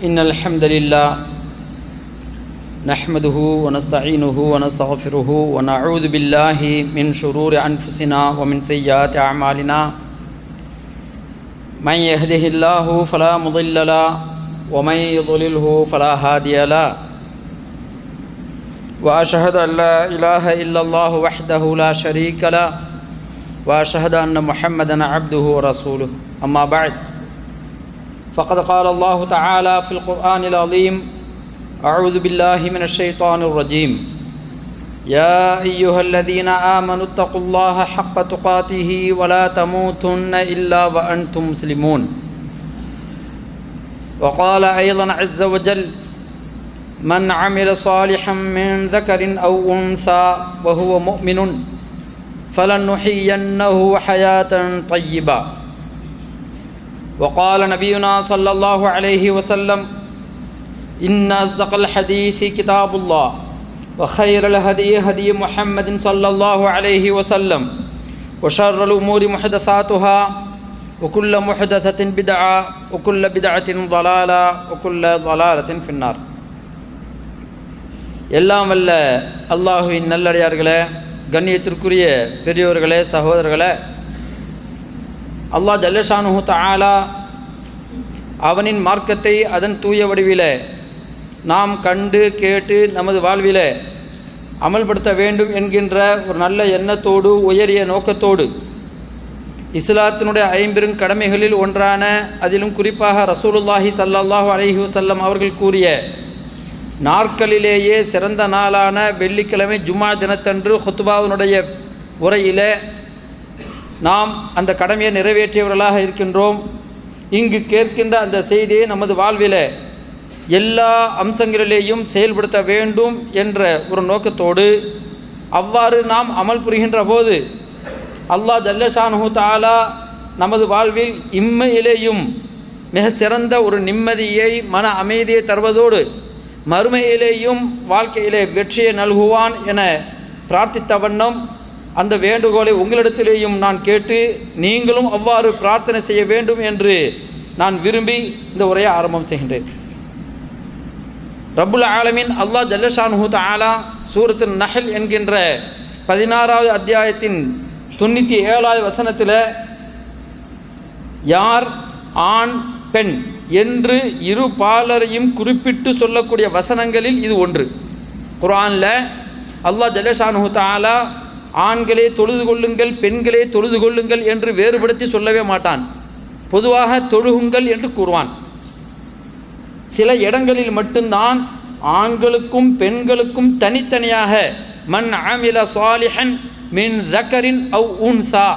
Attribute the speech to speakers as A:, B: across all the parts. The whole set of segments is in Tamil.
A: إن الحمد لله نحمده ونستعينه ونستغفره ونعوذ بالله من شرور أنفسنا ومن سيئات أعمالنا من يهده الله فلا مضل له ومن يضلله فلا هادي له وأشهد أن لا إله إلا الله وحده لا شريك له وأشهد أن محمدا عبده ورسوله أما بعد فقد قال الله تعالى في القرآن العظيم أعوذ بالله من الشيطان الرجيم يا أيها الذين آمنوا اتقوا الله حق تقاته ولا تموتن إلا وأنتم مسلمون وقال أيضا عز وجل من عمل صالحا من ذكر أو أنثى وهو مؤمن فلنحيينه حياة طيبة وقال نبينا صلى الله عليه وسلم إن أصدق الحديث كتاب الله وخير الهدي هدي محمد صلى الله عليه وسلم وشر الأمور محدثاتها وكل محدثة بدعة وكل بدعة ضلالة وكل ضلالة في النار எல்லாம் வல்ல அல்லாஹுவின் நல்லடியார்களே கண்ணியத்திற்குரிய பெரியோர்களே சகோதரர்களே அல்லாஹ் ஜல்லஷானு தாலா அவனின் மார்க்கத்தை அதன் தூய வடிவில நாம் கண்டு கேட்டு நமது வாழ்வில அமல்படுத்த வேண்டும் என்கின்ற ஒரு நல்ல எண்ணத்தோடு உயரிய நோக்கத்தோடு இஸ்லாத்தினுடைய ஐம்பெரும் கடமைகளில் ஒன்றான அதிலும் குறிப்பாக ரசூலுல்லாஹி சல்லாஹூ அலஹி வசல்லம் அவர்கள் கூறிய நாட்களிலேயே சிறந்த நாளான வெள்ளிக்கிழமை ஜும்மா தினத்தன்று ஹொத்துபாவினுடைய உரையில் நாம் அந்த கடமையை நிறைவேற்றியவர்களாக இருக்கின்றோம் இங்கு கேட்கின்ற அந்த செய்தியை நமது வாழ்வில் எல்லா அம்சங்களிலேயும் செயல்படுத்த வேண்டும் என்ற ஒரு நோக்கத்தோடு அவ்வாறு நாம் அமல் புரிகின்ற போது அல்லாஹ் ஜல்லஷானு தாலா நமது வாழ்வில் இம்மையிலேயும் மிக சிறந்த ஒரு நிம்மதியை மன அமைதியை தருவதோடு மறுமையிலேயும் வாழ்க்கையிலே வெற்றியை நல்குவான் என பிரார்த்தித்த வண்ணம் அந்த வேண்டுகோளை உங்களிடத்திலேயும் நான் கேட்டு நீங்களும் அவ்வாறு பிரார்த்தனை செய்ய வேண்டும் என்று நான் விரும்பி இந்த உரையை ஆரம்பம் செய்கின்றேன் ரப்புல் ஆலமின் அல்லாஹ் ஜல்லஷானு தாலா சூரத்து நஹல் என்கின்ற பதினாறாவது அத்தியாயத்தின் தொண்ணூற்றி ஏழாவது வசனத்தில் யார் ஆண் பெண் என்று இரு பாலரையும் குறிப்பிட்டு சொல்லக்கூடிய வசனங்களில் இது ஒன்று குரானில் அல்லாஹ் ஜல்லஷானு தாலா ஆண்களே தொழுது கொள்ளுங்கள் பெண்களே தொழுது கொள்ளுங்கள் என்று வேறுபடுத்தி சொல்லவே மாட்டான் பொதுவாக தொழுகுங்கள் என்று கூறுவான் சில இடங்களில் மட்டும்தான் ஆண்களுக்கும் பெண்களுக்கும் தனித்தனியாக மண் ஆமில சாலிஹன் மின் ஜக்கரின் அவ் உன்சா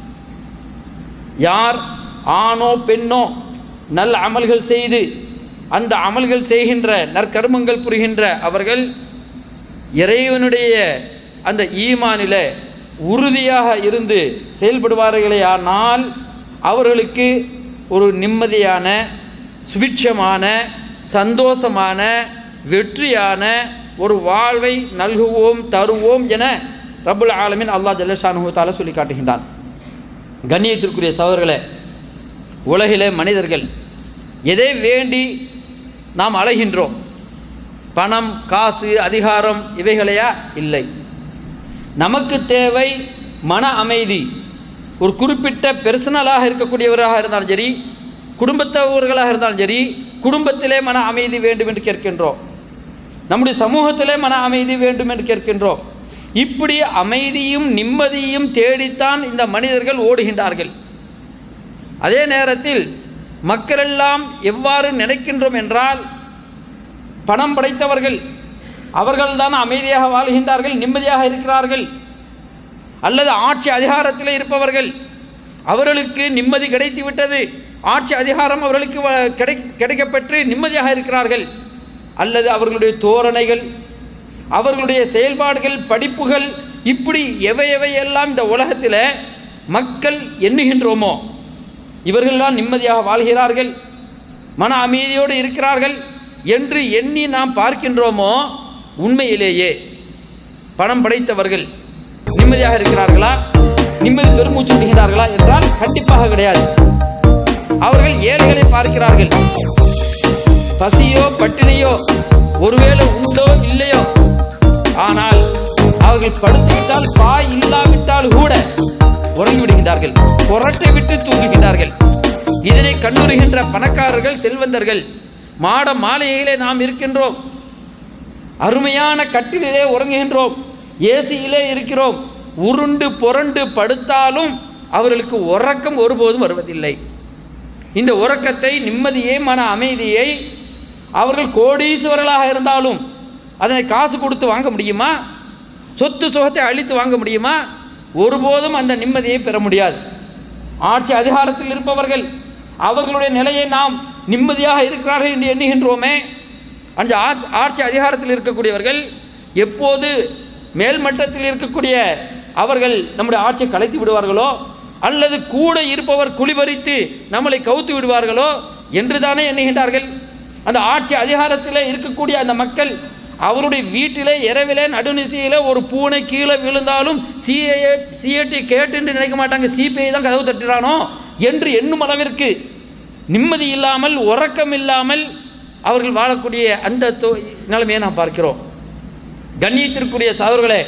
A: யார் ஆணோ பெண்ணோ நல்ல அமல்கள் செய்து அந்த அமல்கள் செய்கின்ற நற்கர்மங்கள் புரிகின்ற அவர்கள் இறைவனுடைய அந்த ஈமானில் உறுதியாக இருந்து செயல்படுவார்களே ஆனால் அவர்களுக்கு ஒரு நிம்மதியான சுபிட்சமான சந்தோஷமான வெற்றியான ஒரு வாழ்வை நல்குவோம் தருவோம் என ரபுல் ஆலமின் அல்லா ஜல்லஷானு தால சொல்லி காட்டுகின்றான் கண்ணியத்திற்குரிய சவர்களே உலகிலே மனிதர்கள் எதை வேண்டி நாம் அழைகின்றோம் பணம் காசு அதிகாரம் இவைகளையா இல்லை நமக்கு தேவை மன அமைதி ஒரு குறிப்பிட்ட பெர்சனலாக இருக்கக்கூடியவராக இருந்தாலும் சரி குடும்பத்தவர்களாக இருந்தாலும் சரி குடும்பத்திலே மன அமைதி வேண்டும் என்று கேட்கின்றோம் நம்முடைய சமூகத்திலே மன அமைதி வேண்டும் என்று கேட்கின்றோம் இப்படி அமைதியும் நிம்மதியும் தேடித்தான் இந்த மனிதர்கள் ஓடுகின்றார்கள் அதே நேரத்தில் மக்களெல்லாம் எவ்வாறு நினைக்கின்றோம் என்றால் பணம் படைத்தவர்கள் அவர்கள்தான் அமைதியாக வாழ்கின்றார்கள் நிம்மதியாக இருக்கிறார்கள் அல்லது ஆட்சி அதிகாரத்தில் இருப்பவர்கள் அவர்களுக்கு நிம்மதி கிடைத்து விட்டது ஆட்சி அதிகாரம் அவர்களுக்கு கிடை கிடைக்கப்பெற்று நிம்மதியாக இருக்கிறார்கள் அல்லது அவர்களுடைய தோரணைகள் அவர்களுடைய செயல்பாடுகள் படிப்புகள் இப்படி எவை எவையெல்லாம் இந்த உலகத்தில் மக்கள் எண்ணுகின்றோமோ இவர்கள்லாம் நிம்மதியாக வாழ்கிறார்கள் மன அமைதியோடு இருக்கிறார்கள் என்று எண்ணி நாம் பார்க்கின்றோமோ உண்மையிலேயே பணம் படைத்தவர்கள் நிம்மதியாக இருக்கிறார்களா நிம்மதி பெருமூச்சு விடுகிறார்களா என்றால் கண்டிப்பாக கிடையாது அவர்கள் ஏழைகளை பார்க்கிறார்கள் பசியோ பட்டினியோ ஒருவேளை உண்டோ இல்லையோ ஆனால் அவர்கள் படுத்துவிட்டால் பாய் இல்லாவிட்டால் கூட உறங்கி விடுகின்றார்கள் புரட்டை விட்டு தூங்குகின்றார்கள் இதனை கண்டுறுகின்ற பணக்காரர்கள் செல்வந்தர்கள் மாட மாளிகையிலே நாம் இருக்கின்றோம் அருமையான கட்டிலே உறங்குகின்றோம் ஏசியிலே இருக்கிறோம் உருண்டு புரண்டு படுத்தாலும் அவர்களுக்கு உறக்கம் ஒருபோதும் வருவதில்லை இந்த உறக்கத்தை நிம்மதியை மன அமைதியை அவர்கள் கோடீஸ்வரர்களாக இருந்தாலும் அதனை காசு கொடுத்து வாங்க முடியுமா சொத்து சுகத்தை அழித்து வாங்க முடியுமா ஒருபோதும் அந்த நிம்மதியை பெற முடியாது ஆட்சி அதிகாரத்தில் இருப்பவர்கள் அவர்களுடைய நிலையை நாம் நிம்மதியாக இருக்கிறார்கள் என்று எண்ணுகின்றோமே அந்த ஆட்சி ஆட்சி அதிகாரத்தில் இருக்கக்கூடியவர்கள் எப்போது மேல்மட்டத்தில் இருக்கக்கூடிய அவர்கள் நம்முடைய ஆட்சியை கலைத்து விடுவார்களோ அல்லது கூட இருப்பவர் குளிபறித்து நம்மளை கவுத்து விடுவார்களோ என்று தானே எண்ணுகின்றார்கள் அந்த ஆட்சி அதிகாரத்தில் இருக்கக்கூடிய அந்த மக்கள் அவருடைய வீட்டிலே இரவிலே நடுநிசையிலே ஒரு பூனை கீழே விழுந்தாலும் சிஏ சிஏடி கேட்டுன்னு நினைக்க மாட்டாங்க சிபிஐ தான் கதவு தட்டுறானோ என்று எண்ணும் அளவிற்கு நிம்மதி இல்லாமல் உறக்கம் இல்லாமல் அவர்கள் வாழக்கூடிய அந்த தொ- நிலைமையை நாம் பார்க்கிறோம் கண்ணியத்திற்குரிய சகோதரர்களே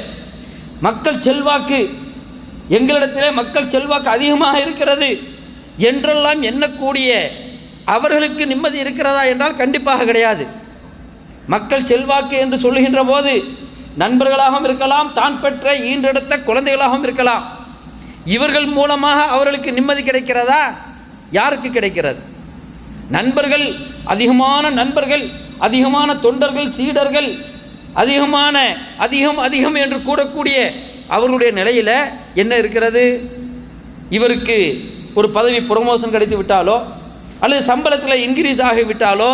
A: மக்கள் செல்வாக்கு எங்களிடத்திலே மக்கள் செல்வாக்கு அதிகமாக இருக்கிறது என்றெல்லாம் எண்ணக்கூடிய அவர்களுக்கு நிம்மதி இருக்கிறதா என்றால் கண்டிப்பாக கிடையாது மக்கள் செல்வாக்கு என்று சொல்லுகின்ற போது நண்பர்களாகவும் இருக்கலாம் தான் பெற்ற ஈன்றெடுத்த குழந்தைகளாகவும் இருக்கலாம் இவர்கள் மூலமாக அவர்களுக்கு நிம்மதி கிடைக்கிறதா யாருக்கு கிடைக்கிறது நண்பர்கள் அதிகமான நண்பர்கள் அதிகமான தொண்டர்கள் சீடர்கள் அதிகமான அதிகம் அதிகம் என்று கூறக்கூடிய அவர்களுடைய நிலையில் என்ன இருக்கிறது இவருக்கு ஒரு பதவி ப்ரொமோஷன் கிடைத்து விட்டாலோ அல்லது சம்பளத்தில் இன்க்ரீஸ் ஆகிவிட்டாலோ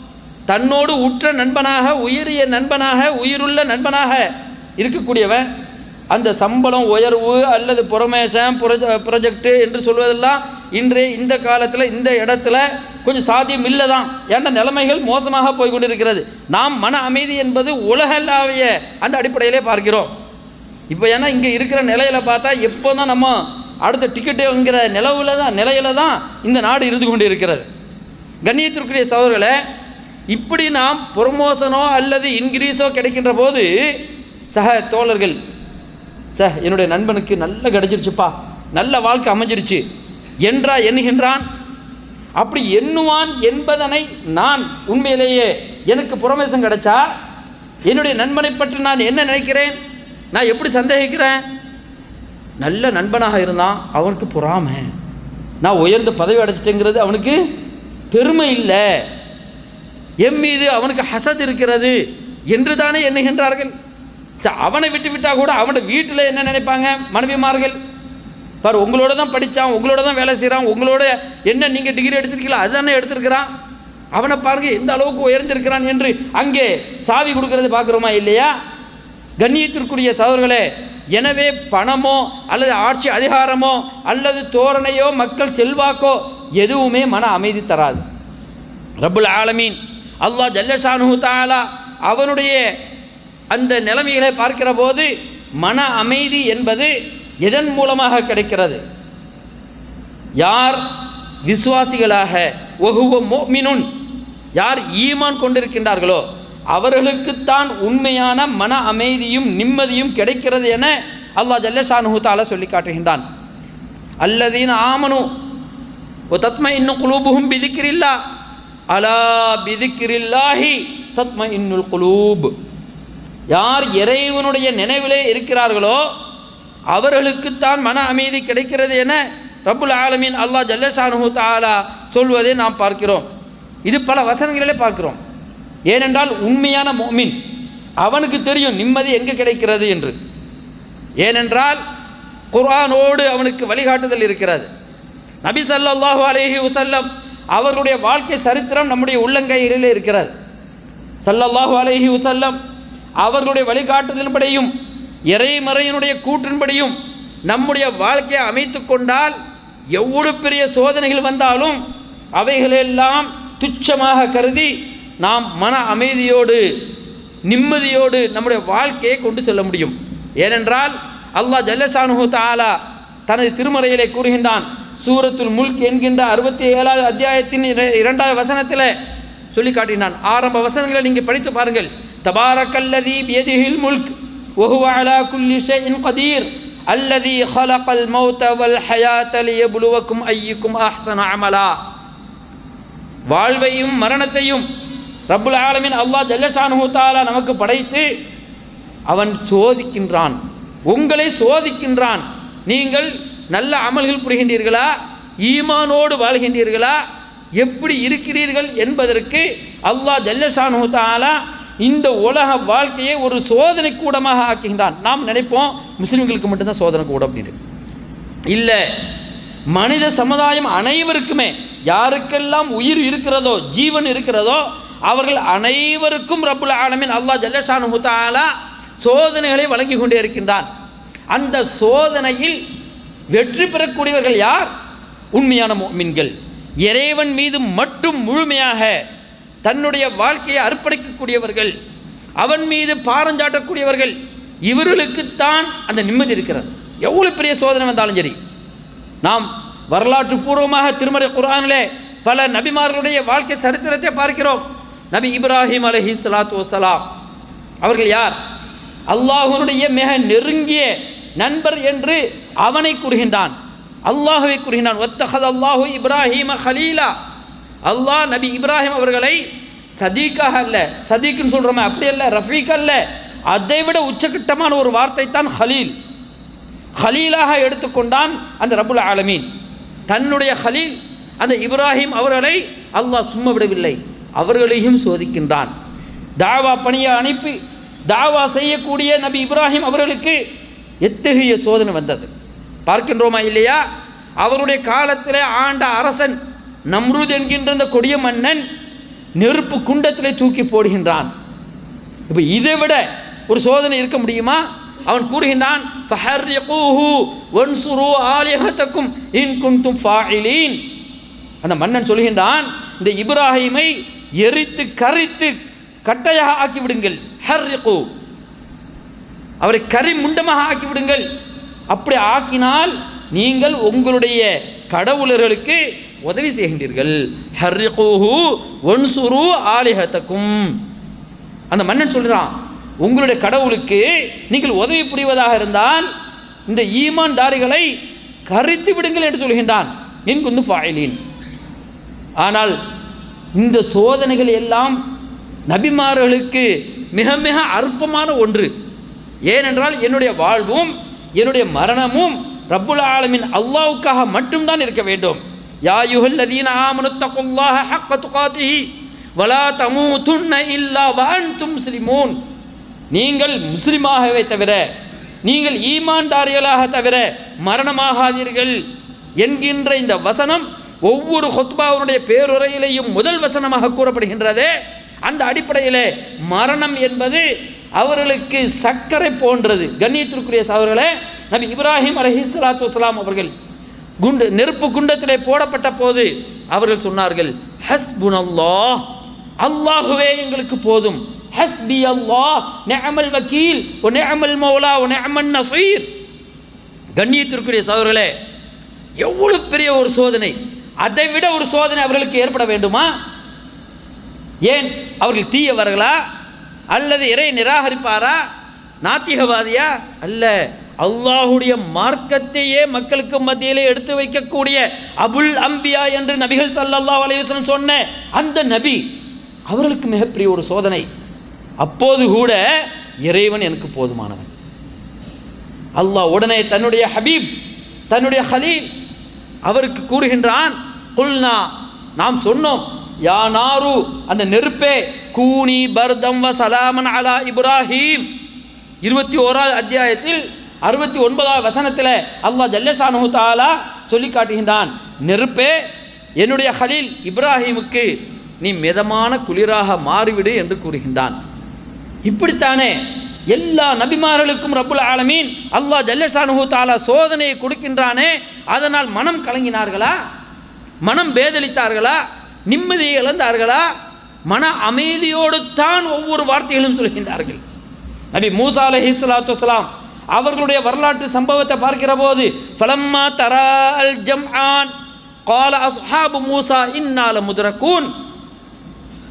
A: தன்னோடு உற்ற நண்பனாக உயரிய நண்பனாக உயிருள்ள நண்பனாக இருக்கக்கூடியவன் அந்த சம்பளம் உயர்வு அல்லது புரமேஷன் ப்ரொஜெக்ட் என்று சொல்வதெல்லாம் இன்றைய இந்த காலத்தில் இந்த இடத்துல கொஞ்சம் சாத்தியம் இல்லை தான் ஏன்னா நிலைமைகள் மோசமாக போய் கொண்டிருக்கிறது நாம் மன அமைதி என்பது உலகளாவிய அந்த அடிப்படையிலே பார்க்கிறோம் இப்போ ஏன்னா இங்கே இருக்கிற நிலையில பார்த்தா எப்போ தான் நம்ம அடுத்த டிக்கெட்டுங்கிற நிலவுல தான் நிலையில தான் இந்த நாடு இருந்து கொண்டு இருக்கிறது கண்ணியத்திற்குரிய சகோதரர்களே இப்படி நாம் ப்ரொமோஷனோ அல்லது இன்க்ரீஸோ கிடைக்கின்ற போது சக தோழர்கள் சார் என்னுடைய நண்பனுக்கு நல்ல கிடைச்சிருச்சுப்பா நல்ல வாழ்க்கை அமைஞ்சிருச்சு என்றா எண்ணுகின்றான் அப்படி எண்ணுவான் என்பதனை நான் உண்மையிலேயே எனக்கு புறமேசம் கிடைச்சா என்னுடைய நண்பனை பற்றி நான் என்ன நினைக்கிறேன் நான் எப்படி சந்தேகிக்கிறேன் நல்ல நண்பனாக இருந்தான் அவனுக்கு பொறாமை நான் உயர்ந்த பதவி அடைச்சிட்டேங்கிறது அவனுக்கு பெருமை இல்லை என் மீது அவனுக்கு ஹசத் இருக்கிறது என்று தானே எண்ணுகின்றார்கள் ச- அவனை விட்டு விட்டா கூட அவனோட வீட்டில் என்ன நினைப்பாங்க மனைவிமார்கள் பாரு உங்களோட தான் படித்தான் உங்களோட தான் வேலை செய்கிறான் உங்களோட என்ன நீங்கள் டிகிரி எடுத்திருக்கீங்களோ அதுதானே எடுத்திருக்கிறான் அவனை பாருங்க எந்த அளவுக்கு உயர்ந்திருக்கிறான் என்று அங்கே சாவி கொடுக்கறது பார்க்குறோமா இல்லையா கண்ணியத்திற்குரிய சகோதரர்களே எனவே பணமோ அல்லது ஆட்சி அதிகாரமோ அல்லது தோரணையோ மக்கள் செல்வாக்கோ எதுவுமே மன அமைதி தராது ரப்புல் ஆலமீன் அல்லாஹ் ஜல்லஷானு தாலா அவனுடைய அந்த நிலைமைகளை பார்க்கிற போது மன அமைதி என்பது எதன் மூலமாக கிடைக்கிறது யார் விசுவாசிகளாக ஒகுவ மோமினுன் யார் ஈமான் கொண்டிருக்கின்றார்களோ அவர்களுக்குத்தான் உண்மையான மன அமைதியும் நிம்மதியும் கிடைக்கிறது என அல்லாஹ் ஜல்லஷானு தாலா சொல்லி காட்டுகின்றான் அல்லதீன ஆமனு ஓ தத்ம இன்னும் குலூபுகும் பிதிக்கிறில்லா அலா பிதிக்கிரில்லாஹி தத்ம இன்னுல் குலூப் யார் இறைவனுடைய நினைவிலே இருக்கிறார்களோ அவர்களுக்குத்தான் மன அமைதி கிடைக்கிறது என ரப்புல் ஆலமீன் அல்லாஹ் ஜல்லஷானு தாலா சொல்வதை நாம் பார்க்கிறோம் இது பல வசனங்களிலே பார்க்கிறோம் ஏனென்றால் உண்மையான மோமின் அவனுக்கு தெரியும் நிம்மதி எங்கே கிடைக்கிறது என்று ஏனென்றால் குர்ஆனோடு அவனுக்கு வழிகாட்டுதல் இருக்கிறது நபி ஸல்லல்லாஹு அலைஹி வஸல்லம் அவர்களுடைய வாழ்க்கை சரித்திரம் நம்முடைய உள்ளங்கையிலே இருக்கிறது ஸல்லல்லாஹு அலைஹி வஸல்லம் அவர்களுடைய வழிகாட்டுதலின்படியும் இறைமறையினுடைய கூற்றின்படியும் நம்முடைய வாழ்க்கையை அமைத்து கொண்டால் எவ்வளவு பெரிய சோதனைகள் வந்தாலும் அவைகளெல்லாம் துச்சமாக கருதி நாம் மன அமைதியோடு நிம்மதியோடு நம்முடைய வாழ்க்கையை கொண்டு செல்ல முடியும் ஏனென்றால் அல்லாஹ் ஜல்லஷானு தாலா தனது திருமறையிலே கூறுகின்றான் சூரத்துல் முல்க் என்கின்ற அறுபத்தி ஏழாவது அத்தியாயத்தின் இர- இரண்டாவது வசனத்தில் சொல்லி காட்டினான் ஆரம்ப வசனங்களை நீங்கள் படித்து பாருங்கள் தபாரக்கல்லதி பியதிஹில் முல்க் وهو على كل شيء قدير الذي خلق الموت والحياة ليبلوكم أيكم أحسن عملا வாழ்வையும் மரணத்தையும் ரப்புல் ஆலமின் அல்லாஹ் ஜல்லஷானு தாலா நமக்கு படைத்து அவன் சோதிக்கின்றான் உங்களை சோதிக்கின்றான் நீங்கள் நல்ல அமல்கள் புரிகின்றீர்களா ஈமானோடு வாழ்கின்றீர்களா எப்படி இருக்கிறீர்கள் என்பதற்கு அல்லாஹ் ஜல்லஷானு தாலா இந்த உலக வாழ்க்கையை ஒரு சோதனை கூடமாக ஆக்குகின்றான் நாம் நினைப்போம் முஸ்லிம்களுக்கு மட்டும்தான் சோதனை கூட அப்படின்னு இல்லை மனித சமுதாயம் அனைவருக்குமே யாருக்கெல்லாம் உயிர் இருக்கிறதோ ஜீவன் இருக்கிறதோ அவர்கள் அனைவருக்கும் ரப்புல் ஆலமின் அல்லாஹ் ஜல்லஷானு தாலா சோதனைகளை வழங்கி கொண்டே இருக்கின்றான் அந்த சோதனையில் வெற்றி பெறக்கூடியவர்கள் யார் உண்மையான மீன்கள் இறைவன் மீது மட்டும் முழுமையாக தன்னுடைய வாழ்க்கையை அர்ப்பணிக்கக்கூடியவர்கள் அவன் மீது பாரஞ்சாட்டக்கூடியவர்கள் இவர்களுக்குத்தான் அந்த நிம்மதி இருக்கிறது எவ்வளோ பெரிய சோதனை வந்தாலும் சரி நாம் வரலாற்று பூர்வமாக திருமறை குரானிலே பல நபிமார்களுடைய வாழ்க்கை சரித்திரத்தை பார்க்கிறோம் நபி இப்ராஹிம் அலஹி சலாத்து வசலாம் அவர்கள் யார் அல்லாஹனுடைய மிக நெருங்கிய நண்பர் என்று அவனை கூறுகின்றான் அல்லாஹுவை கூறுகின்றான் ஒத்தஹத் அல்லாஹு இப்ராஹிம ஹலீலா அல்லாஹ் நபி இப்ராஹிம் அவர்களை சதீக்காக அல்ல சதீக்குன்னு சொல்கிறோமே அப்படி அல்ல ரஃபீக் அல்ல அதை விட உச்சகட்டமான ஒரு வார்த்தை தான் ஹலீல் ஹலீலாக எடுத்துக்கொண்டான் அந்த ரபுல் ஆலமீன் தன்னுடைய ஹலீல் அந்த இப்ராஹிம் அவர்களை அல்லாஹ் சும்மா விடவில்லை அவர்களையும் சோதிக்கின்றான் தாவா பணியை அனுப்பி தாவா செய்யக்கூடிய நபி இப்ராஹிம் அவர்களுக்கு எத்தகைய சோதனை வந்தது பார்க்கின்றோமா இல்லையா அவருடைய காலத்தில் ஆண்ட அரசன் நம்ரூத் என்கின்ற இந்த கொடிய மன்னன் நெருப்பு குண்டத்திலே தூக்கி போடுகின்றான் இப்போ இதை விட ஒரு சோதனை இருக்க முடியுமா அவன் கூறுகின்றான் ஆலிஹத்தக்கும் இன் குந்தும் ஃபாயிலீன் அந்த மன்னன் சொல்கின்றான் இந்த இப்ராஹிமை எரித்து கரித்து கட்டையாக ஆக்கி விடுங்கள் ஹர்ரிகு அவரை கரி முண்டமாக ஆக்கி விடுங்கள் அப்படி ஆக்கினால் நீங்கள் உங்களுடைய கடவுளர்களுக்கு உதவி செய்கின்றீர்கள் ஹர்ரிகூஹு ஒன்சுரு ஆலிஹத்தக்கும் அந்த மன்னன் சொல்கிறான் உங்களுடைய கடவுளுக்கு நீங்கள் உதவி புரிவதாக இருந்தால் இந்த ஈமான் தாரிகளை கரித்து விடுங்கள் என்று சொல்கின்றான் என் குந்து ஃபாயிலின் ஆனால் இந்த சோதனைகள் எல்லாம் நபிமார்களுக்கு மிக மிக அற்பமான ஒன்று ஏனென்றால் என்னுடைய வாழ்வும் என்னுடைய மரணமும் ரப்புல் ஆலமின் அல்லாவுக்காக மட்டும்தான் இருக்க வேண்டும் யாயுஹல் லதீன ஆமனுத்தகுல்லாஹ ஹக்க துகாத்திஹி வலா தமூதுன்ன இல்லா வஅன்தும் முஸ்லிமூன் நீங்கள் முஸ்லிமாகவே தவிர நீங்கள் ஈமான்தாரிகளாக தவிர மரணமாகாதீர்கள் என்கின்ற இந்த வசனம் ஒவ்வொரு ஹொத்பாவுடைய பேருரையிலேயும் முதல் வசனமாக கூறப்படுகின்றதே அந்த அடிப்படையில் மரணம் என்பது அவர்களுக்கு சர்க்கரை போன்றது கண்ணியத்திற்குரிய அவர்களே நபி இப்ராஹிம் அலஹி சலாத்து வலாம் அவர்கள் குண்டு நெருப்பு குண்டத்திலே போடப்பட்ட போது அவர்கள் சொன்னார்கள் ஹஸ்புன் அல்லாஹ் அல்லாஹுவே எங்களுக்கு போதும் ஹஸ்பி அல்லாஹ் நெஅமல் வக்கீல் ஒ நெஅமல் மௌலா ஒ நெஅமன் நசீர் கண்ணியத்திற்குரிய சவர்களே எவ்வளவு பெரிய ஒரு சோதனை அதை விட ஒரு சோதனை அவர்களுக்கு ஏற்பட வேண்டுமா ஏன் அவர்கள் தீயவர்களா அல்லது இறை நிராகரிப்பாரா நாத்திகவாதியா அல்ல அல்லாஹுடைய மார்க்கத்தையே மக்களுக்கு மத்தியிலே எடுத்து வைக்கக்கூடிய அபுல் அம்பியா என்று நபிகள் சல்லல்லா அலைவசனம் சொன்ன அந்த நபி அவர்களுக்கு மிகப்பெரிய ஒரு சோதனை அப்போது கூட இறைவன் எனக்கு போதுமானவன் அல்லாஹ் உடனே தன்னுடைய ஹபீப் தன்னுடைய ஹலீல் அவருக்கு கூறுகின்றான் குல்னா நாம் சொன்னோம் யா நாரு அந்த நெருப்பே கூனி பர்தம் வ சலாமன் அலா இப்ராஹிம் இருபத்தி ஓராவது அத்தியாயத்தில் அறுபத்தி ஒன்பதாவது வசனத்தில் அல்லாஹ் ஜல்லசானு தாலா சொல்லி காட்டுகின்றான் நெருப்பே என்னுடைய ஹலீல் இப்ராஹிமுக்கு நீ மிதமான குளிராக மாறிவிடு என்று கூறுகின்றான் இப்படித்தானே எல்லா நபிமார்களுக்கும் ரப்புல் ஆலமீன் அல்லாஹ் ஜல்லஷானு தாலா சோதனையை கொடுக்கின்றானே அதனால் மனம் கலங்கினார்களா மனம் பேதலித்தார்களா நிம்மதியை இழந்தார்களா மன அமைதியோடு தான் ஒவ்வொரு வார்த்தைகளும் சொல்கின்றார்கள் நபி மூசா அலஹி சலாத்து வலாம் அவர்களுடைய வரலாற்று சம்பவத்தை பார்க்கிற போது ஃபலம்மா தரா அல் ஜம் ஆன் கால அஸ்ஹாபு மூசா இன்னால முதரக்கூன்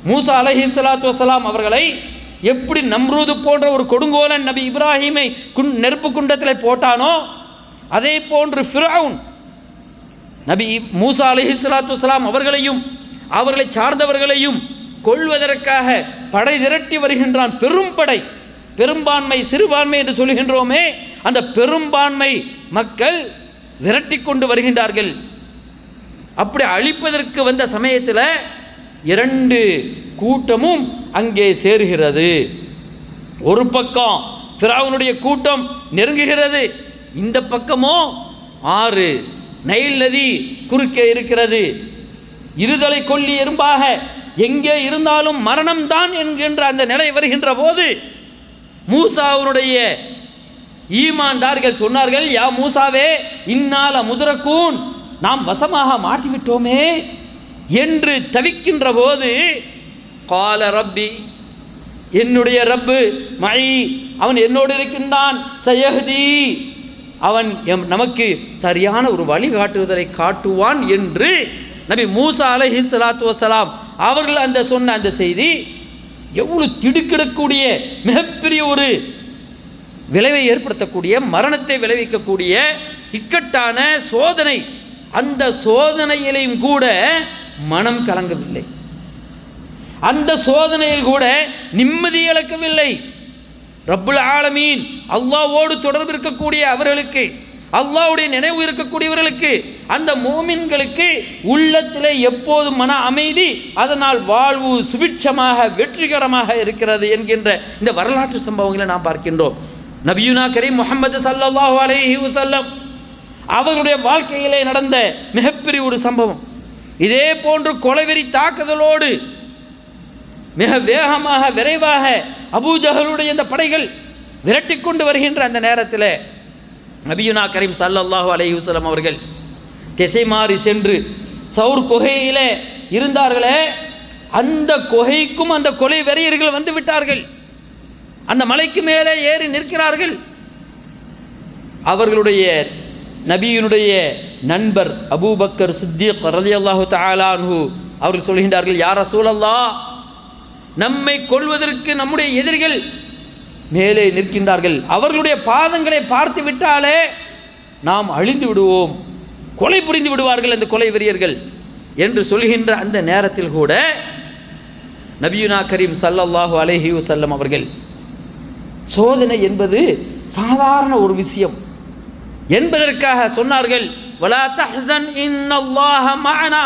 A: மூசா அலஹி சலாத்து வசலாம் அவர்களை எப்படி நம்ரூது போன்ற ஒரு கொடுங்கோலன் நபி இப்ராஹீமை குன் நெருப்பு குண்டத்தில் போட்டானோ அதே போன்று ஃபிரவுன் நபி மூசா அலஹி சலாத்து வசலாம் அவர்களையும் அவர்களை சார்ந்தவர்களையும் கொள்வதற்காக படை திரட்டி வருகின்றான் பெரும் படை பெரும்பான்மை சிறுபான்மை என்று சொல்லுகின்றோமே அந்த பெரும்பான்மை மக்கள் விரட்டி கொண்டு வருகின்றார்கள் அப்படி அழிப்பதற்கு வந்த சமயத்தில் இரண்டு கூட்டமும் அங்கே சேருகிறது ஒரு பக்கம் ஃபிராவுனுடைய கூட்டம் நெருங்குகிறது இந்த பக்கமோ ஆறு நைல் நதி குறுக்கே இருக்கிறது இருதலை கொல்லி எறும்பாக எங்கே இருந்தாலும் மரணம்தான் என்கின்ற அந்த நிலை வருகின்ற போது மூசாவுடைய ஈமான்தார்கள் சொன்னார்கள் யா மூசாவே இன்னால முதுரக்கூன் நாம் வசமாக மாட்டிவிட்டோமே என்று தவிக்கின்ற போது கால ரப்பி என்னுடைய ரப்பு மழை அவன் என்னோடு இருக்கின்றான் சயஹதி அவன் எம் நமக்கு சரியான ஒரு வழிகாட்டுதலை காட்டுவான் என்று நபி மூசா அலஹி சலாத்து வசலாம் அவர்கள் அந்த சொன்ன அந்த செய்தி எவ்வளவு திடுக்கிடக்கூடிய மிகப்பெரிய ஒரு விளைவை ஏற்படுத்தக்கூடிய மரணத்தை விளைவிக்கக்கூடிய இக்கட்டான சோதனை அந்த சோதனையிலையும் கூட மனம் கலங்கவில்லை அந்த சோதனையில் கூட நிம்மதி இழக்கவில்லை ரப்புல் ஆலமீன் அல்லாவோடு தொடர்பு இருக்கக்கூடிய அவர்களுக்கு அல்லாவுடைய நினைவு இருக்கக்கூடியவர்களுக்கு அந்த மோமின்களுக்கு உள்ளத்திலே எப்போதும் மன அமைதி அதனால் வாழ்வு சுபிட்சமாக வெற்றிகரமாக இருக்கிறது என்கின்ற இந்த வரலாற்று சம்பவங்களை நாம் பார்க்கின்றோம் நபியுனா கரீம் முகமது சல்லல்லாஹு அலைஹி வஸல்லம் அவர்களுடைய வாழ்க்கையிலே நடந்த மிகப்பெரிய ஒரு சம்பவம் இதே போன்று கொலைவெறி தாக்குதலோடு மிக வேகமாக விரைவாக அபூஜகளுடைய இந்த படைகள் விரட்டி கொண்டு வருகின்ற அந்த நேரத்தில் நபியுனா கரீம் சல்லல்லாஹு அலைஹி வஸல்லம் அவர்கள் திசை மாறி சென்று சவுர் குகையிலே இருந்தார்களே அந்த குகைக்கும் அந்த கொலை வெறியர்கள் வந்து விட்டார்கள் அந்த மலைக்கு மேலே ஏறி நிற்கிறார்கள் அவர்களுடைய நபியினுடைய நண்பர் அபூபக்கர் சித்திக் ரலியல்லாஹு தஆலான்ஹு அவர்கள் சொல்கின்றார்கள் யார் ரசூலல்லா நம்மை கொள்வதற்கு நம்முடைய எதிரிகள் மேலே நிற்கின்றார்கள் அவர்களுடைய பாதங்களை பார்த்து விட்டாலே நாம் அழிந்து விடுவோம் கொலை புரிந்து விடுவார்கள் அந்த கொலை வெறியர்கள் என்று சொல்கின்ற அந்த நேரத்தில் கூட நபியுனா கரீம் சல்லல்லாஹு அலைஹி வஸல்லம் அவர்கள் சோதனை என்பது சாதாரண ஒரு விஷயம் என்பதற்காக சொன்னார்கள் வலா தஹ்சன் இன்னல்லாஹ மஅனா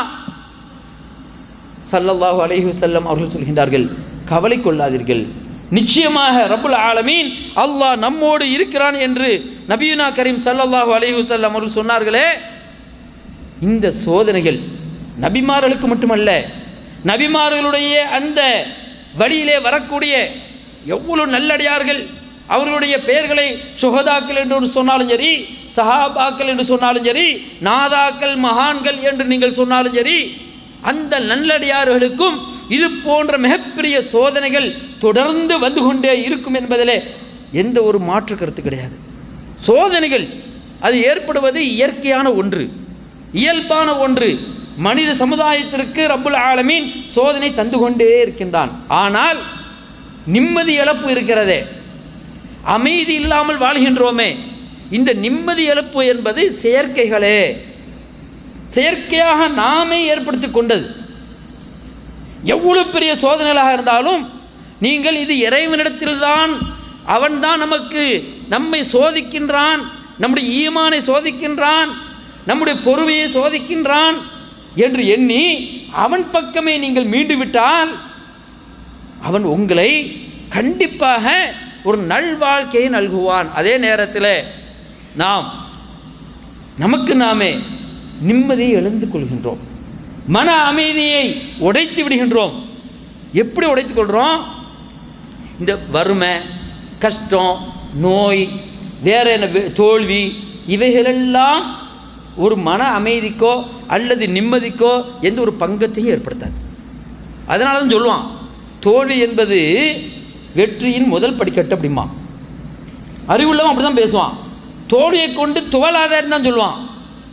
A: சல்லல்லாஹு அலைஹி வஸல்லம் அவர்கள் சொல்கின்றார்கள் கவலை கொள்ளாதீர்கள் நிச்சயமாக ரப்புல் ஆலமீன் அல்லாஹ் நம்மோடு இருக்கிறான் என்று நபியுனா கரீம் சல்லல்லாஹு அலைஹி வஸல்லம் அவர்கள் சொன்னார்களே இந்த சோதனைகள் நபிமார்களுக்கு மட்டுமல்ல நபிமார்களுடைய அந்த வழியிலே வரக்கூடிய எவ்வளவு நல்லடியார்கள் அவர்களுடைய பெயர்களை சுகதாக்கள் என்று சொன்னாலும் சரி சஹாபாக்கள் என்று சொன்னாலும் சரி நாதாக்கள் மகான்கள் என்று நீங்கள் சொன்னாலும் சரி அந்த நல்லடியார்களுக்கும் இது போன்ற மிகப்பெரிய சோதனைகள் தொடர்ந்து வந்து கொண்டே இருக்கும் என்பதிலே எந்த ஒரு மாற்று கருத்து கிடையாது சோதனைகள் அது ஏற்படுவது இயற்கையான ஒன்று இயல்பான ஒன்று மனித சமுதாயத்திற்கு ரப்புல் ஆலமீன் சோதனை தந்து கொண்டே இருக்கின்றான் ஆனால் நிம்மதி இழப்பு இருக்கிறதே அமைதி இல்லாமல் வாழ்கின்றோமே இந்த நிம்மதி இழப்பு என்பது செயற்கைகளே செயற்கையாக நாமே ஏற்படுத்தி கொண்டது எவ்வளவு பெரிய சோதனைகளாக இருந்தாலும் நீங்கள் இது இறைவனிடத்தில்தான் அவன்தான் நமக்கு நம்மை சோதிக்கின்றான் நம்முடைய ஈமானை சோதிக்கின்றான் நம்முடைய பொறுமையை சோதிக்கின்றான் என்று எண்ணி அவன் பக்கமே நீங்கள் மீண்டு விட்டால் அவன் உங்களை கண்டிப்பாக ஒரு நல்வாழ்க்கையை நல்குவான் அதே நேரத்தில் நாம் நமக்கு நாமே நிம்மதியை எழுந்து கொள்கின்றோம் மன அமைதியை உடைத்து விடுகின்றோம் எப்படி உடைத்துக் கொள்கிறோம் இந்த வறுமை கஷ்டம் நோய் வேற என்ன வே- தோல்வி இவைகளெல்லாம் ஒரு மன அமைதிக்கோ அல்லது நிம்மதிக்கோ எந்த ஒரு பங்கத்தையும் ஏற்படுத்தாது அதனால தான் சொல்லுவான் தோல்வி என்பது வெற்றியின் முதல் படிக்கட்டு அப்படிமா அறிவுள்ளவன் அப்படி தான் பேசுவான் தோல்வியை கொண்டு துவலாதன்னு தான் சொல்லுவான்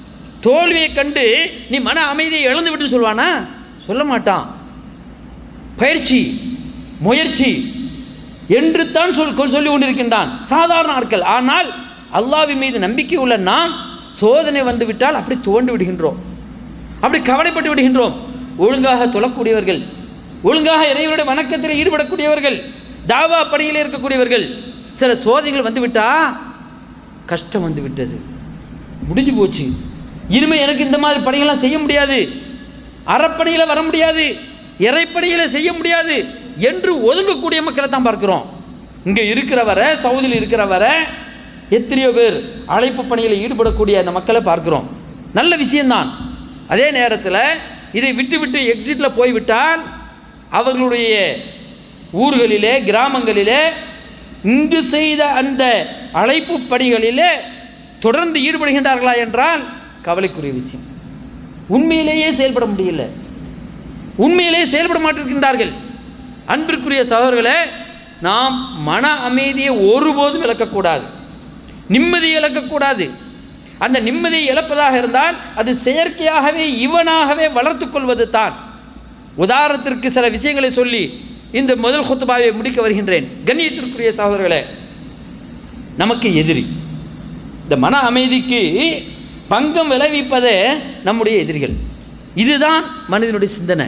A: தோல்வியை கண்டு நீ மன அமைதியை இழந்து விட்டு சொல்வானா சொல்ல மாட்டான் பயிற்சி முயற்சி என்று தான் சொல் கொல் சொல்லி கொண்டிருக்கின்றான் சாதாரண ஆட்கள் ஆனால் அல்லாஹ்வின் மீது நம்பிக்கை உள்ள நாம் சோதனை வந்து விட்டால் அப்படி துவண்டு விடுகின்றோம் அப்படி கவலைப்பட்டு விடுகின்றோம் ஒழுங்காக தொழக்கூடியவர்கள் ஒழுங்காக இறைவனுடைய வணக்கத்தில் ஈடுபடக்கூடியவர்கள் தாவா பணியில் இருக்கக்கூடியவர்கள் சில சோதனைகள் வந்து விட்டா கஷ்டம் வந்து விட்டது முடிஞ்சு போச்சு இனிமே எனக்கு இந்த மாதிரி பணிகள்லாம் செய்ய முடியாது அறப்பணியில் வர முடியாது இறைப்பணியில் செய்ய முடியாது என்று ஒதுங்கக்கூடிய மக்களை தான் பார்க்கிறோம் இங்கே இருக்கிறவரை சவுதியில் இருக்கிறவரை எத்தனையோ பேர் அழைப்பு பணியில் ஈடுபடக்கூடிய அந்த மக்களை பார்க்கிறோம் நல்ல விஷயம்தான் அதே நேரத்தில் இதை விட்டு விட்டு எக்ஸிட்டில் போய்விட்டால் அவர்களுடைய ஊர்களிலே கிராமங்களிலே இங்கு செய்த அந்த அழைப்பு பணிகளிலே தொடர்ந்து ஈடுபடுகின்றார்களா என்றால் கவலைக்குரிய விஷயம் உண்மையிலேயே செயல்பட முடியல உண்மையிலேயே செயல்பட மாட்டிருக்கின்றார்கள் அன்பிற்குரிய சகோதரர்களே நாம் மன அமைதியை ஒருபோதும் இழக்கக்கூடாது நிம்மதியை இழக்கக்கூடாது அந்த நிம்மதியை இழப்பதாக இருந்தால் அது செயற்கையாகவே இவனாகவே வளர்த்து கொள்வது தான் உதாரணத்திற்கு சில விஷயங்களை சொல்லி இந்த முதல் கொத்துபாவை முடிக்க வருகின்றேன் கண்ணியத்திற்குரிய சகோதரர்களே நமக்கு எதிரி இந்த மன அமைதிக்கு பங்கம் விளைவிப்பதே நம்முடைய எதிரிகள் இதுதான் மனிதனுடைய சிந்தனை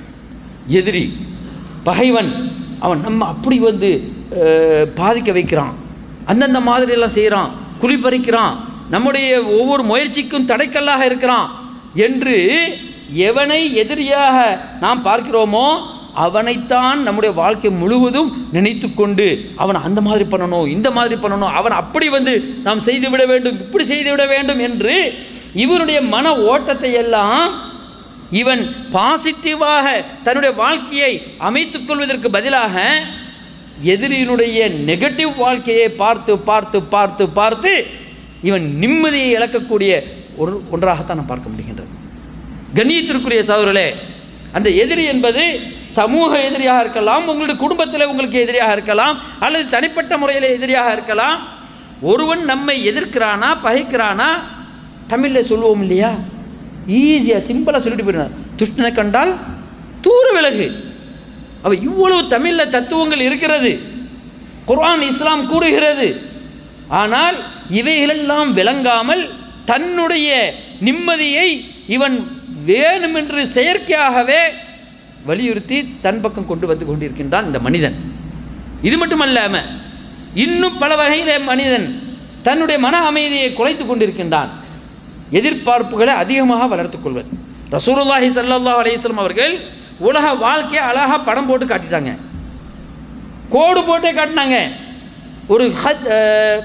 A: எதிரி பகைவன் அவன் நம்ம அப்படி வந்து அஹ், பாதிக்க வைக்கிறான் அந்தந்த மாதிரியெல்லாம் செய்கிறான் குளிப்பறிக்கிறான் நம்முடைய ஒவ்வொரு முயற்சிக்கும் தடைக்கல்லாக இருக்கிறான் என்று எவனை எதிரியாக நாம் பார்க்கிறோமோ அவனைத்தான் நம்முடைய வாழ்க்கை முழுவதும் நினைத்து கொண்டு அவன் அந்த மாதிரி பண்ணணும் இந்த மாதிரி பண்ணணும் அவன் அப்படி வந்து நாம் செய்து விட வேண்டும் இப்படி செய்து விட வேண்டும் என்று இவனுடைய மன ஓட்டத்தை எல்லாம் இவன் பாசிட்டிவாக தன்னுடைய வாழ்க்கையை அமைத்துக் கொள்வதற்கு பதிலாக எதிரியினுடைய நெகட்டிவ் வாழ்க்கையை பார்த்து பார்த்து பார்த்து பார்த்து இவன் நிம்மதியை இழக்கக்கூடிய ஒரு ஒன்றாகத்தான் நாம் பார்க்க முடிகின்றது கண்ணியத்திற்குரிய சகோதரர்களே அந்த எதிரி என்பது சமூக எதிரியாக இருக்கலாம் உங்களுடைய குடும்பத்தில் உங்களுக்கு எதிரியாக இருக்கலாம் அல்லது தனிப்பட்ட முறையில் எதிரியாக இருக்கலாம் ஒருவன் நம்மை எதிர்க்கிறானா பகைக்கிறானா தமிழில் சொல்லுவோம் இல்லையா ஈஸியாக சிம்பிளாக சொல்லிட்டு போயிடுறான் துஷ்டனை கண்டால் தூர விலகு அவ இவ்வளவு தமிழில் தத்துவங்கள் இருக்கிறது குர்ஆன் இஸ்லாம் கூறுகிறது ஆனால் இவைகளெல்லாம் விளங்காமல் தன்னுடைய நிம்மதியை இவன் வேணுமென்று செயற்கையாகவே வலியுறுத்தி தன் பக்கம் கொண்டு வந்து கொண்டிருக்கின்றான் இந்த மனிதன் இது மட்டுமல்லாம இன்னும் பல வகையிலே மனிதன் தன்னுடைய மன அமைதியை குலைத்து கொண்டிருக்கின்றான் எதிர்பார்ப்புகளை அதிகமாக வளர்த்துக் கொள்வது ரசூலுல்லாஹி ஸல்லல்லாஹு அலைஹி வஸல்லம் அவர்கள் உலக வாழ்க்கையை அழகா படம் போட்டு காட்டிட்டாங்க கோடு போட்டே காட்டினாங்க ஒரு ஹத் அஹ்,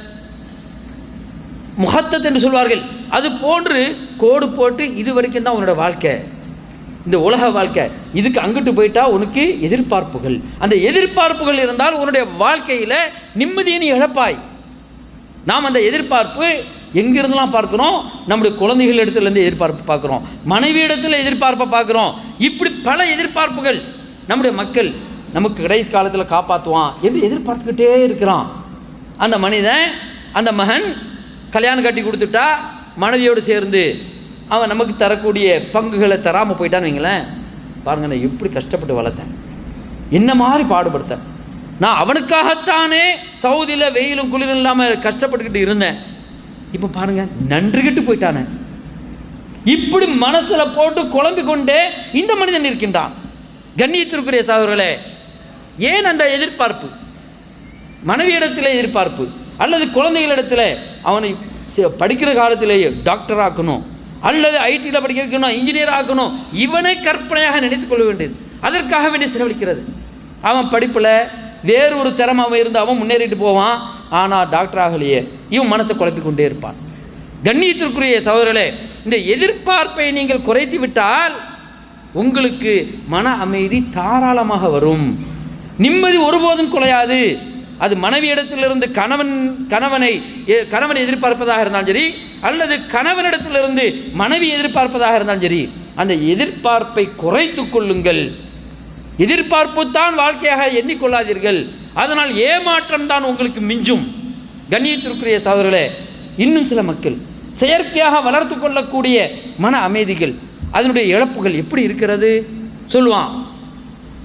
A: முகத்தத் என்று சொல்வார்கள் அது போன்று கோடு போட்டு இது வரைக்கும் தான் உன்னோட வாழ்க்கை இந்த உலக வாழ்க்கை இதுக்கு அங்கிட்டு போயிட்டா உனக்கு எதிர்பார்ப்புகள் அந்த எதிர்பார்ப்புகள் இருந்தால் உன்னுடைய வாழ்க்கையில் நிம்மதியை நீ இழப்பாய் நாம் அந்த எதிர்பார்ப்பு எங்கிருந்தெல்லாம் பார்க்குறோம் நம்முடைய குழந்தைகள் இடத்துலேருந்து எதிர்பார்ப்பு பார்க்குறோம் மனைவி இடத்துல எதிர்பார்ப்பை பார்க்குறோம் இப்படி பல எதிர்பார்ப்புகள் நம்முடைய மக்கள் நமக்கு கடைசி காலத்தில் காப்பாற்றுவான் என்று எதிர்பார்த்துக்கிட்டே இருக்கிறான் அந்த மனிதன் அந்த மகன் கல்யாணம் கட்டி கொடுத்துட்டா மனைவியோடு சேர்ந்து அவன் நமக்கு தரக்கூடிய பங்குகளை தராமல் போயிட்டான்னு வைங்களேன் பாருங்க நான் எப்படி கஷ்டப்பட்டு வளர்த்தேன் என்ன மாதிரி பாடுபடுத்தேன் நான் அவனுக்காகத்தானே சவுதியில் வெயிலும் குளிரும் இல்லாமல் கஷ்டப்பட்டுக்கிட்டு இருந்தேன் இப்போ பாருங்க நன்றுகிட்டு போயிட்டானே இப்படி மனசுல போட்டு குழம்பிக் கொண்டே இந்த மனிதன் இருக்கின்றான் கண்ணியத்திற்குரிய சகோதரர்களே ஏன் அந்த எதிர்பார்ப்பு மனைவியிடத்தில் எதிர்பார்ப்பு அல்லது குழந்தைகளிடத்தில் அவனை சி- படிக்கிற காலத்திலேயே டாக்டர் ஆக்கணும் அல்லது ஐடியில் படிக்க வைக்கணும் இன்ஜினியர் ஆக்கணும் இவனை கற்பனையாக நினைத்துக் கொள்ள வேண்டியது அதற்காக வேண்டி செலவழிக்கிறது அவன் படிப்பில் வேறு ஒரு திறமை அவன் இருந்து அவன் முன்னேறிட்டு போவான் ஆனால் டாக்டர் ஆகலையே இவன் மனத்தை குழப்பிக் கொண்டே இருப்பான் கண்ணியத்திற்குரிய சகோதரர்களே இந்த எதிர்பார்ப்பை நீங்கள் குறைத்து விட்டால் உங்களுக்கு மன அமைதி தாராளமாக வரும் நிம்மதி ஒருபோதும் குலையாது அது மனைவி இடத்திலிருந்து கணவன் கணவனை எ- கணவனை எதிர்பார்ப்பதாக இருந்தாலும் சரி அல்லது கணவனிடத்திலிருந்து மனைவி எதிர்பார்ப்பதாக இருந்தாலும் சரி அந்த எதிர்பார்ப்பை குறைத்து கொள்ளுங்கள் எதிர்பார்ப்பு தான் வாழ்க்கையாக எண்ணிக்கொள்ளாதீர்கள் அதனால் ஏமாற்றம் தான் உங்களுக்கு மிஞ்சும் கண்ணியத்திற்குரிய சகோதரர்களே இன்னும் சில மக்கள் செயற்கையாக வளர்த்து கொள்ளக்கூடிய மன அமைதிகள் அதனுடைய இழப்புகள் எப்படி இருக்கிறது சொல்லுவான்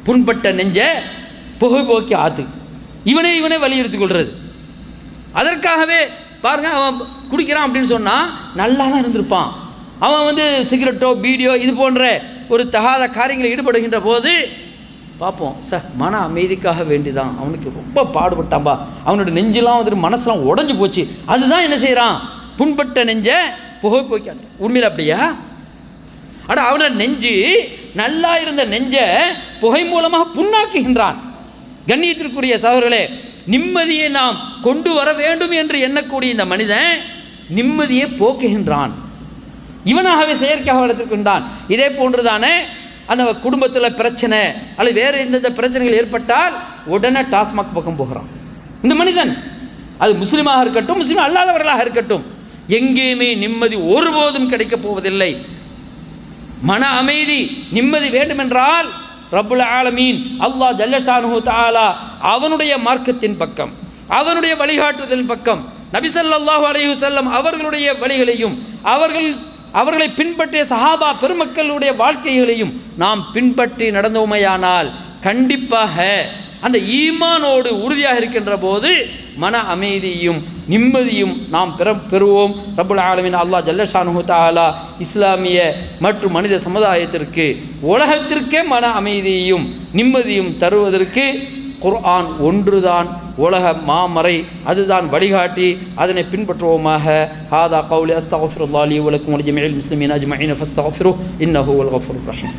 A: புண்பட்ட நெஞ்ச புகை போக்கி ஆத்து இவனே இவனே வலியுறுத்தி கொள்வது அதற்காகவே பாருங்க அவன் குடிக்கிறான் அப்படின்னு சொன்னால் நல்லா தான் இருந்திருப்பான் அவன் வந்து சிகரெட்டோ பீடியோ இது போன்ற ஒரு தகாத காரியங்களில் ஈடுபடுகின்ற போது பார்ப்போம் சார் மன அமைதிக்காக வேண்டிதான் அவனுக்கு ரொம்ப பாடுபட்டான்பா அவனோட நெஞ்செல்லாம் வந்துட்டு மனசெல்லாம் உடஞ்சி போச்சு அதுதான் என்ன செய்கிறான் புண்பட்ட நெஞ்ச புகை போக்காது உண்மையில் அப்படியா அட அவனோட நெஞ்சு நல்லா இருந்த நெஞ்ச புகை மூலமாக புண்ணாக்குகின்றான் கண்ணியத்திற்குரிய சகோதரர்களே நிம்மதியை நாம் கொண்டு வர வேண்டும் என்று எண்ணக்கூடிய இந்த மனிதன் நிம்மதியை போக்குகின்றான் இவனாகவே செயற்கையாக வளர்த்திருக்கின்றான் இதே போன்றுதானே அந்த குடும்பத்தில் பிரச்சனை அல்லது வேறு எந்தெந்த பிரச்சனைகள் ஏற்பட்டால் உடனே டாஸ்மாக் பக்கம் போகிறான் இந்த மனிதன் அது முஸ்லீமாக இருக்கட்டும் முஸ்லீம் அல்லாதவர்களாக இருக்கட்டும் எங்கேயுமே நிம்மதி ஒருபோதும் கிடைக்கப் போவதில்லை மன அமைதி நிம்மதி வேண்டுமென்றால் ரப்புல் ஆலமீன் அல்லாஹ் ஜல்லஷானு தாலா அவனுடைய மார்க்கத்தின் பக்கம் அவனுடைய வழிகாட்டுதலின் பக்கம் நபி ஸல்லல்லாஹு அலைஹி வஸல்லம் அவர்களுடைய வழிகளையும் அவர்கள் அவர்களை பின்பற்றிய சஹாபா பெருமக்களுடைய வாழ்க்கைகளையும் நாம் பின்பற்றி நடந்தோமையானால் கண்டிப்பாக அந்த ஈமானோடு உறுதியாக இருக்கின்ற போது மன அமைதியும் நிம்மதியும் நாம் பெற பெறுவோம் ரப்புல் ஆலமின் அல்லாஹ் ஜல்லஷானு தாலா இஸ்லாமிய மற்றும் மனித சமுதாயத்திற்கு உலகத்திற்கே மன அமைதியையும் நிம்மதியும் தருவதற்கு குர்ஆன் ஒன்றுதான் உலக மாமறை அதுதான் வழிகாட்டி அதனை பின்பற்றுவோமாக ஹாதா கவுலி அஸ்தகஃபிருல்லாஹ் லி வலக்கும் வலி ஜமீஇல் முஸ்லிமீன் அஜ்மஈன் ஃபஸ்தகஃபிரு இன்னஹு வல் கஃபூருர் ரஹீம்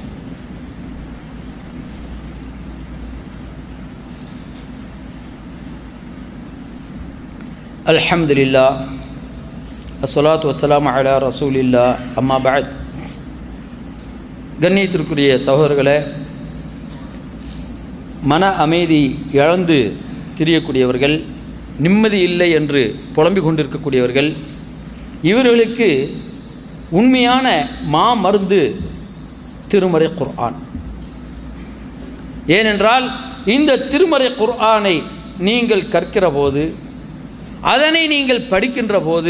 A: الحمد لله الصلاة والسلام على رسول الله أما بعد கண்ணியத்திற்குரிய சகோதரர்களே மன அமைதி இழந்து திரியக்கூடியவர்கள் நிம்மதி இல்லை என்று புலம்பிக் கொண்டிருக்கக்கூடியவர்கள் இவர்களுக்கு உண்மையான மா மருந்து திருமறை குர்ஆன் ஏனென்றால் இந்த திருமறை குர்ஆனை நீங்கள் கற்கிற போது அதனை நீங்கள் படிக்கின்ற போது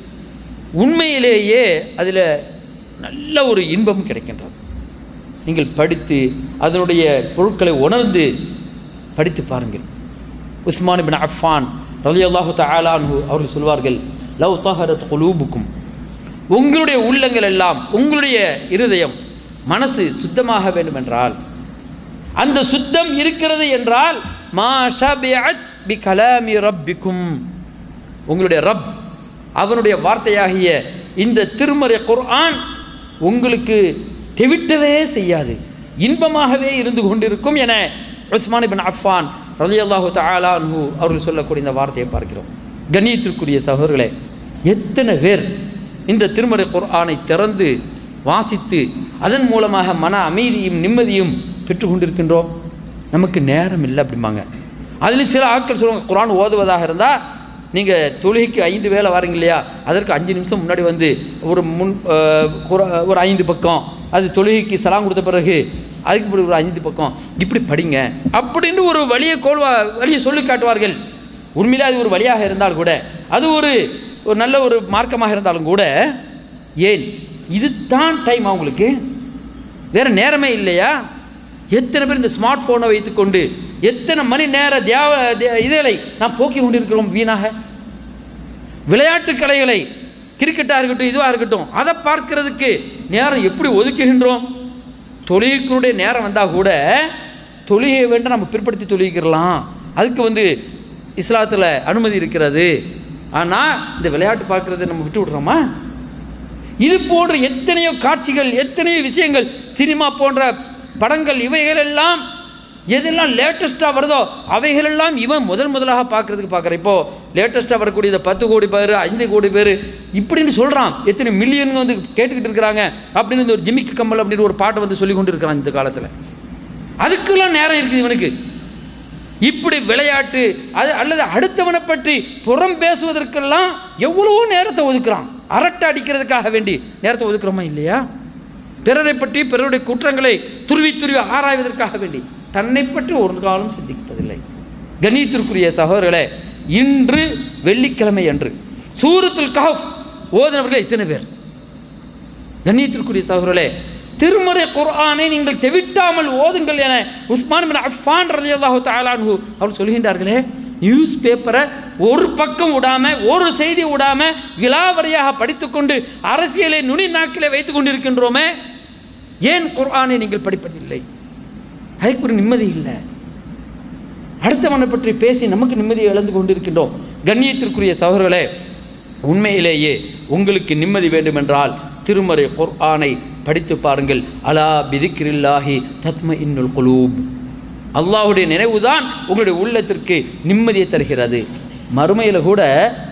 A: உண்மையிலேயே அதில் நல்ல ஒரு இன்பம் கிடைக்கின்றது நீங்கள் படித்து அதனுடைய பொருட்களை உணர்ந்து படித்து பாருங்கள் உஸ்மான் பின் அஃபான் ரலி அல்லாஹு தலான்ஹு அவர்கள் சொல்வார்கள் லவ் தஹரத் குலூபுக்கும் உங்களுடைய உள்ளங்கள் எல்லாம் உங்களுடைய இருதயம் மனசு சுத்தமாக வேண்டும் என்றால் அந்த சுத்தம் இருக்கிறது என்றால் மா ஷபிஅத் பி கலாமி ரப்பிக்கும் உங்களுடைய ரப் அவனுடைய வார்த்தையாகிய இந்த திருமறை குர்ஆன் உங்களுக்கு தெவிட்டவே செய்யாது இன்பமாகவே இருந்து கொண்டிருக்கும் என உஸ்மான் பின் அஃபான் ரலியல்லாஹு தஆலாஹு அவர்கள் சொல்லக்கூடிய இந்த வார்த்தையை பார்க்கிறோம் கண்ணியத்திற்குரிய சகோதரர்களே எத்தனை பேர் இந்த திருமறை குர்ஆனை திறந்து வாசித்து அதன் மூலமாக மன அமைதியும் நிம்மதியும் பெற்று கொண்டிருக்கின்றோம் நமக்கு நேரம் இல்லை அப்படிம்பாங்க அதில் சில ஆட்கள் சொல்லுவாங்க குர்ஆன் ஓதுவதாக இருந்தால் நீங்கள் தொழுகைக்கு ஐந்து வேலை வரீங்க இல்லையா அதற்கு அஞ்சு நிமிஷம் முன்னாடி வந்து ஒரு முன் ஒரு ஐந்து பக்கம் அது தொழுகைக்கு சலாம் கொடுத்த பிறகு அதுக்கு பிறகு ஒரு ஐந்து பக்கம் இப்படி படிங்க அப்படின்னு ஒரு வழியை கோல்வா வழியை சொல்லி காட்டுவார்கள் உண்மையிலே அது ஒரு வழியாக இருந்தால் கூட அது ஒரு ஒரு நல்ல ஒரு மார்க்கமாக இருந்தாலும் கூட ஏன் இது தான் டைம் அவங்களுக்கு வேறு நேரமே இல்லையா எத்தனை பேர் இந்த ஸ்மார்ட் ஃபோனை வைத்துக்கொண்டு எத்தனை மணி நேர தியாவ இதுகளை நாம் போக்கி கொண்டிருக்கிறோம் வீணாக விளையாட்டு கலைகளை கிரிக்கெட்டாக இருக்கட்டும் இதுவாக இருக்கட்டும் அதை பார்க்கறதுக்கு நேரம் எப்படி ஒதுக்குகின்றோம் தொழுகைக்குனுடைய நேரம் வந்தால் கூட தொழுகையை வேண்டாம் நம்ம பிற்படுத்தி தொழுகிக்கிறலாம் அதுக்கு வந்து இஸ்லாத்தில் அனுமதி இருக்கிறது ஆனால் இந்த விளையாட்டு பார்க்குறதை நம்ம விட்டு விடுறோமா இது போன்ற எத்தனையோ காட்சிகள் எத்தனையோ விஷயங்கள் சினிமா போன்ற படங்கள் இவைகளெல்லாம் எதெல்லாம் லேட்டஸ்ட்டாக வருதோ அவைகளெல்லாம் இவன் முதல் முதலாக பார்க்குறதுக்கு பார்க்குறேன் இப்போது லேட்டஸ்ட்டாக வரக்கூடிய இந்த பத்து கோடி பேர் ஐந்து கோடி பேர் இப்படின்னு சொல்கிறான் எத்தனை மில்லியன் வந்து கேட்டுக்கிட்டு இருக்கிறாங்க அப்படின்னு இந்த ஒரு ஜிமிக்கு கம்மல் அப்படின்னு ஒரு பாட்டை வந்து சொல்லி கொண்டு இருக்கிறான் இந்த காலத்தில் அதுக்கெல்லாம் நேரம் இருக்குது இவனுக்கு இப்படி விளையாட்டு அது அல்லது அடுத்தவனை பற்றி புறம் பேசுவதற்கெல்லாம் எவ்வளவோ நேரத்தை ஒதுக்குறான் அரட்டை அடிக்கிறதுக்காக வேண்டி நேரத்தை ஒதுக்குறோமா இல்லையா பிறரை பற்றி பிறருடைய குற்றங்களை துருவி துருவி ஆராய்வதற்காக வேண்டி தன்னை பற்றி ஒரு காலம் சிந்திப்பதில்லை கணியத்திற்குரிய சகோதரர்களே இன்று வெள்ளிக்கிழமை அன்று சூரத்துல் கஹப் ஓதினவர்கள் இத்தனை பேர் கண்ணியத்திற்குரிய சகோதரர்களே திருமறை குர்ஆனை நீங்கள் தெவிட்டாமல் ஓதுங்கள் என உஸ்மான் பின் அஃபான் ரலியல்லாஹு தஆலான்ஹு அவர் சொல்கின்றார்களே நியூஸ் பேப்பரை ஒரு பக்கம் விடாம ஒரு செய்தி விடாம விலாவரியாக படித்துக்கொண்டு அரசியலை நுனி நாக்கிலே வைத்துக் கொண்டிருக்கின்றோமே ஏன் குர்ஆனை நீங்கள் படிப்பதில்லை அதுக்கு ஒரு நிம்மதி இல்லை அடுத்தவனை பற்றி பேசி நமக்கு நிம்மதியை இழந்து கொண்டிருக்கின்றோம் கண்ணியத்திற்குரிய சகோதரர்களே உண்மையிலேயே உங்களுக்கு நிம்மதி வேண்டுமென்றால் திருமறை குர்ஆனை படித்து பாருங்கள் அலா பிதிக்கிரில்லாஹி தத்ம இன்னுல் குலூப் அல்லாஹ்வுடைய நினைவுதான் உங்களுடைய உள்ளத்திற்கு நிம்மதியை தருகிறது மறுமையில் கூட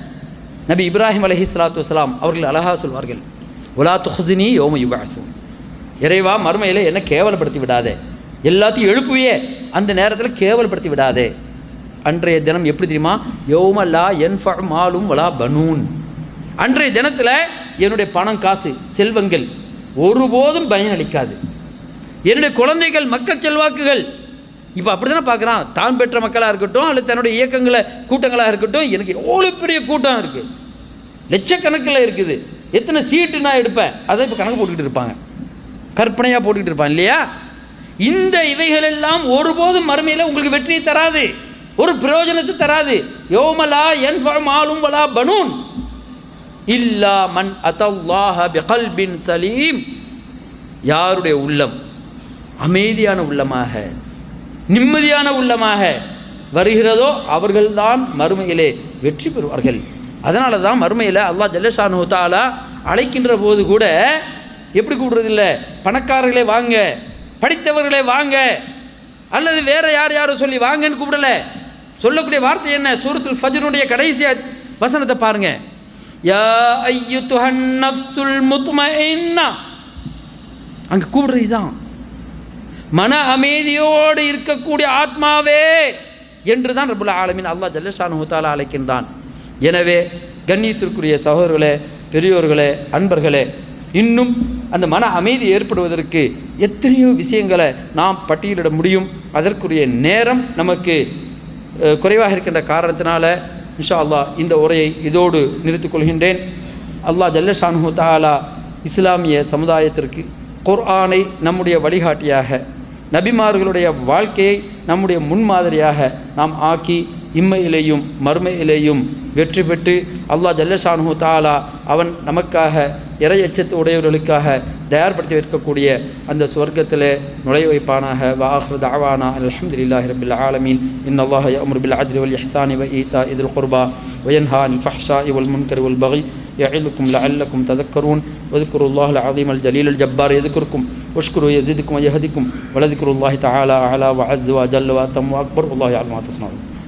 A: நபி இப்ராஹிம் அலஹி சலாத்து வசலாம் அவர்கள் அழகா சொல்வார்கள் உலா துஹசினி யோம யுபாசு இறைவா மறுமையில் என்ன கேவலப்படுத்தி விடாதே எல்லாத்தையும் எழுப்புவியே அந்த நேரத்தில் கேவலப்படுத்தி விடாதே அன்றைய தினம் எப்படி தெரியுமா யோம லா என்ஃப மாலும் வலா பனூன் அன்றைய தினத்தில் என்னுடைய பணம் காசு செல்வங்கள் ஒருபோதும் பயனளிக்காது என்னுடைய குழந்தைகள் மக்கள் செல்வாக்குகள் இப்போ அப்படி தானே பார்க்குறான் தான் பெற்ற மக்களாக இருக்கட்டும் அல்லது தன்னுடைய இயக்கங்களை கூட்டங்களாக இருக்கட்டும் எனக்கு எவ்வளோ பெரிய கூட்டம் இருக்குது லட்சக்கணக்கில் இருக்குது எத்தனை சீட்டு நான் எடுப்பேன் அதை இப்போ கணக்கு போட்டுக்கிட்டு இருப்பாங்க கற்பனையாக போட்டுக்கிட்டு இருப்பான் இல்லையா இந்த இவைகள் எல்லாம் ஒருபோதும் மறுமையில் உங்களுக்கு வெற்றியை தராது ஒரு பிரயோஜனத்தை தராது யோமலா என் மாலும் வலா பனூன் இல்லா மன் அதல்லாஹ பிகல்பின் சலீம் யாருடைய உள்ளம் அமைதியான உள்ளமாக நிம்மதியான உள்ளமாக வருகிறதோ அவர்கள்தான் மறுமையிலே வெற்றி பெறுவார்கள் அதனால தான் மறுமையில் அல்லாஹ் ஜல்லஷானு தாலா அழைக்கின்ற போது கூட எப்படி கூப்பிடுறதில்ல பணக்காரர்களே வாங்க படித்தவர்களே வாங்க அல்லது வேற யார் யாரும் சொல்லி வாங்கன்னு கூப்பிடல சொல்லக்கூடிய வார்த்தை என்ன சூரத்துல் ஃபஜ்ருடைய கடைசி வசனத்தை பாருங்க யா ஐயுத்துஹன் நஃப்சுல் முத்மஇன்னா அங்க கூப்பிடுறது இதான் மன அமைதியோடு இருக்கக்கூடிய ஆத்மாவே என்று தான் ரபுல் ஆலமின் அல்லாஹ் ஜல்லஷானு தாலா அழைக்கின்றான் எனவே கண்ணியத்திற்குரிய சகோதரர்களே பெரியோர்களே அன்பர்களே இன்னும் அந்த மன அமைதி ஏற்படுவதற்கு எத்தனையோ விஷயங்களை நாம் பட்டியலிட முடியும் அதற்குரிய நேரம் நமக்கு அஹ், குறைவாக இருக்கின்ற காரணத்தினால இன்ஷா அல்லாஹ் இந்த உரையை இதோடு நிறுத்திக் கொள்கின்றேன் அல்லாஹ் ஜல்லஷானு தாலா இஸ்லாமிய சமுதாயத்திற்கு குர்ஆனை நம்முடைய வழிகாட்டியாக நபிமார்களுடைய வாழ்க்கையை நம்முடைய முன்மாதிரியாக நாம் ஆக்கி இம்மையிலேயும் மறுமையிலேயும் வெற்றி பெற்று அல்லாஹ் ஜல்லஷானு தாலா அவன் நமக்காக இறை எச்சத்து உடையவர்களுக்காக தயார்படுத்தி வைக்கக்கூடிய அந்த சுவர்க்கத்திலே நுழைய வைப்பானாக வாஹ்ரு தாவானா அல்ஹம்துலில்லாஹி ரபில் ஆலமீன் இன் அல்லாஹ் யஅமுரு பில் அஜ்ரி வல் இஹ்சானி வ ஈதா இதில் குர்பா وينهى عن الفحشاء والمنكر والبغي يعظكم لعلكم تذكرون واذكروا الله العظيم الجليل الجبار يذكركم واشكروا يزدكم ويهدكم ولذكر الله تعالى أعلى وعز وجل وأتم وأكبر والله يعلم ما تصنعون